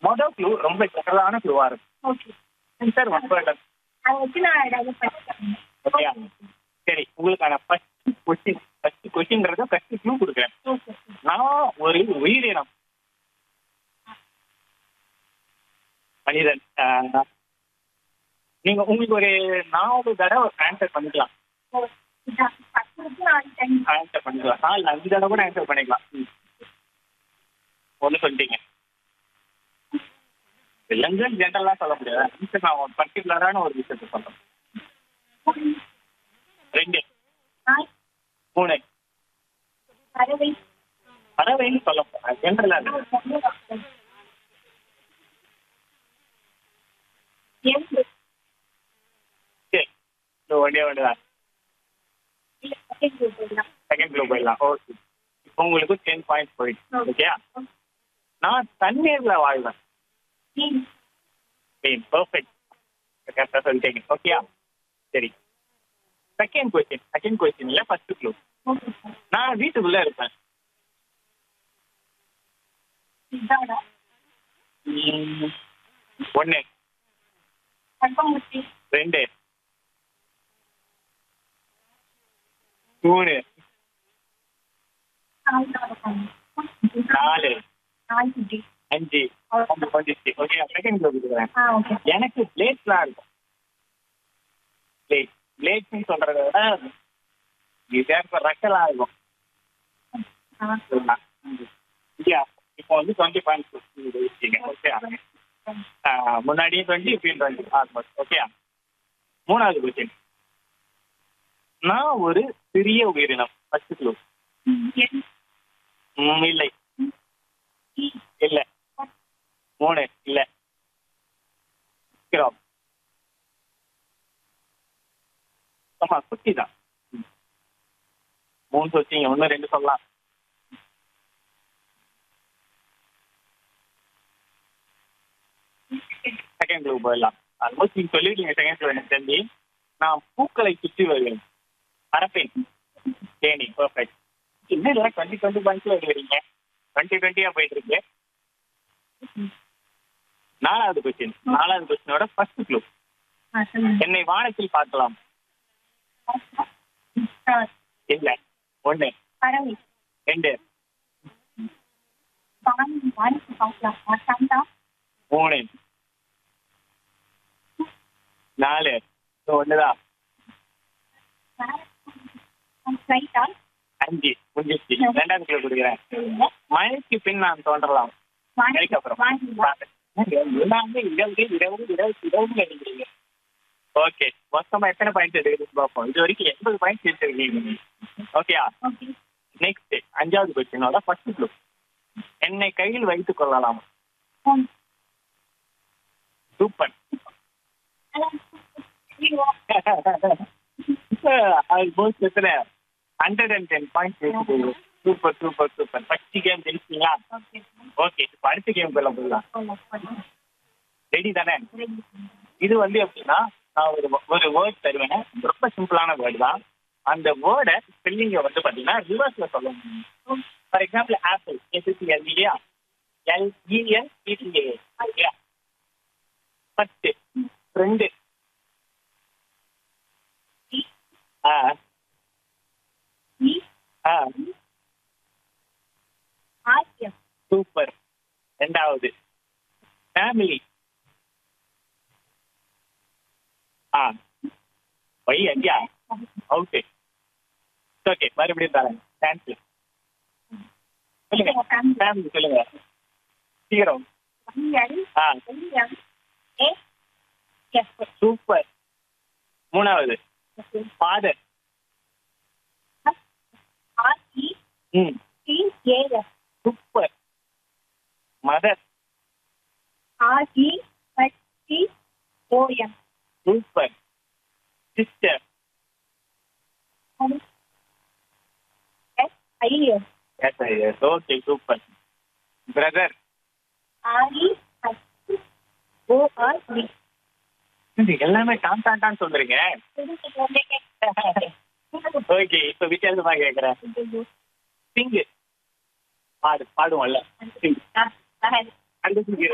மொதல் க்ளூ ரொம்ப ஜெனரலான க்ளூவா இருக்கும் ஓகே சார் ஒன் வேர்ட் அதை வச்சு நான் டெவலப் பண்ணிக்கிறேன் ஓகேயா சரி உங்களுக்கான ஃபர்ஸ்ட் கொஸ்டின் ஃபர்ஸ்ட் கொஸ்டின்றது ஃபர்ஸ்ட் க்ளூ கொடுக்குறேன் ஓகே நான் ஒரு உயிரினம் மனிதன் ஆஹ், நீங்க உங்களுக்கு ஒரு நாலு தடவை ஆன்சர் பண்ணிக்கலாம் பத்து நாலு டைம் ஆன்சர் பண்ணிக்கலாம் நாலு அஞ்சு தடவை கூட ஆன்சர் பண்ணிக்கலாம் ம். ஒண்ணு சொல்லிட்டீங்க இல்லைங்க ஜென்ரலா சொல்ல முடியாது ஆன்சர் நான் ஒரு பர்டிகுலரான ஒரு விஷயத்தை சொல்றேன் ரெண்டு நாய் மூணு பறவை பறவைன்னு சொல்ல போறேன் ஜென்ரலா எறும்பு சரி இந்த ஒன்றே ஒன்று தான் இல்ல செகண்ட் குரூப் எல்லாம் செகண்ட் க்ளூ போயிடலாம் ஓகே இப்போ உங்களுக்கு டென் பாயிண்ட்ஸ் போயிடுச்சு ஓகே நான் தண்ணீர்ல வாழ்வேன் மீன் மீன் பர்ஃபெக்ட் கரெக்டாக சொல்லிட்டீங்க ஓகேயா சரி செகண்ட் கொஸ்டின் செகண்ட் கொஸ்டின்ல ஃபர்ஸ்ட் க்ளூ ஓகே சார் நான் வீட்டுக்குள்ள இருப்பேன் இதாடா ஒன்று கற்பமுச்சி ரெண்டு மூணு நாலு நாய்க்குட்டி அஞ்சு ஒன்று வந்துச்சு ஓகே செகண்ட் க்ளூ கொடுக்குறேன் ஆ ஓகே எனக்கு பிளேட்லாம் இருக்கும் பிளேட் பிளேட்ஸ்னு சொல்றத விட இது இப்போ ரக்கலா இருக்கும் ஆ இல்லையா இப்போ வந்து டுவெண்ட்டி பாயிண்ட்ஸ் ஓகே முன்னாடியே டுவெண்ட்டி இப்பயும் டுவெண்ட்டி ஆல்மோஸ்ட் ஓகே மூணாவது கொஸ்டின் நான் ஒரு சிறிய உயிரினம் ஃபர்ஸ்ட் க்ளூ என் இல்லை இ இல்ல மூணு இல்ல கிராப் ஆமா குட்டி தான் மூணு வச்சீங்க ஒன்று ரெண்டு சொல்லலாம் செகண்ட் க்ளூ போயிடலாம் ஆல்மோஸ்ட் நீங்க சொல்லிருக்கீங்க செகண்ட் க்ளூ எனக்கு தெரிஞ்சு நான் பூக்களை சுற்றி வருவேன் அரப்பேன் தேனி பர்ஃபெக்ட் இன்னும் இல்லை டுவெண்ட்டி டுவெண்ட்டி பாயிண்ட்ஸ்ல வருவீங்க டுவெண்ட்டி டுவெண்ட்டியா போயிட்டு இருக்கு நாலாவது கொஸ்டின் நாலாவது கொஸ்டினோட ஃபர்ஸ்ட் க்ளூ ஆ சொல்லுங்க என்னை வானத்தில் பார்க்கலாம் இல்ல ஒண்ணு பறவை ரெண்டு வாணி வாணிக்கு பார்க்கலாம் சந்தா மூணு நாலு இது ஒண்ணுதான் ஸ்ட்ரைட்டா அஞ்சு முடிஞ்சிச்சு ரெண்டாவது கிலோ கொடுக்குறேன் சொல்லுங்க மழைக்கு பின் நான் தோன்றலாம் வாணி மழைக்கு அப்புறம் வாணி எல்லாமே இருபது இருபது இருபது இருபது நினைக்கிறீங்க ஓகே மொத்தமா எத்தனை பாயிண்ட்ஸ் எடுக்குது பார்ப்போம் இது வரைக்கும் எண்பது பாயிண்ட்ஸ் எடுத்துருக்கீங்க ஓகேயா ஓகே நெக்ஸ்ட் அஞ்சாவது கொஸ்டினோட ஃபர்ஸ்ட் க்ளூ என்னை கையில் வைத்துக் கொள்ளலாம் ஃபோன் சூப்பர் ஆல்மோஸ்ட் எத்தனை hundred and ten points super super super first game ஜெயிச்சிங்களா ஓகே ஓகே இப்போ அடுத்த கேம் போல போகலாம் ரெடி தானே இது வந்து எப்படின்னா நான் ஒரு ஒரு வேர்ட் தருவேன் ரொம்ப சிம்பிளான வேர்டு தான் அந்த வேர்டை ஸ்பெல்லிங்கை வந்து பார்த்தீங்கன்னா ரிவர்ஸ்ல சொல்லணும் ஃபார் எக்ஸாம்பிள் ஆப்பிள் எஸ்எஸ்சிஎல் இல்லையா எல்இஎல் பிடிஏ இல்லையா ஃபர்ஸ்ட் ரெண்டு ஆ ஆ ஆசியம் சூப்பர் ரெண்டாவது ஃபேமிலி ஆ ஒய் ஐயா ஓகே ஓகே மறுபடியும் தரேன் தேங்க்யூ சொல்லுங்க ஃபேமிலி சொல்லுங்க சீக்கிரம் ஆ ஏ எஸ் சூப்பர் மூணாவது father RE hmm T AS super mother RE T OM super sister S IS okay super brother RE ORE எல்லாமே டான் டான் டான் சொல்றீங்க ஓகே இப்ப வித்தியாசமா கேக்குறேன் சிங்கு பாடு பாடுவோம்ல சிங் அந்த சிங்